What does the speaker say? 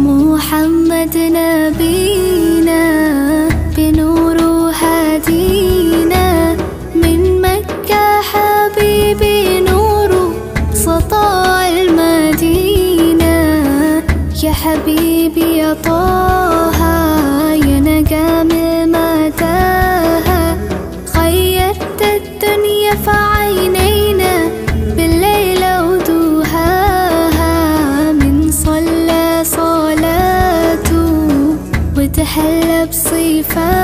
محمد نبينا بنور هدينا من مكة حبيبي نور سطاع المدينة يا حبيبي يا طه يا نجم متاهة خيرت الدنيا في عينينا بالليل ودوهاها من صلى صلاته وتحلى بصفاته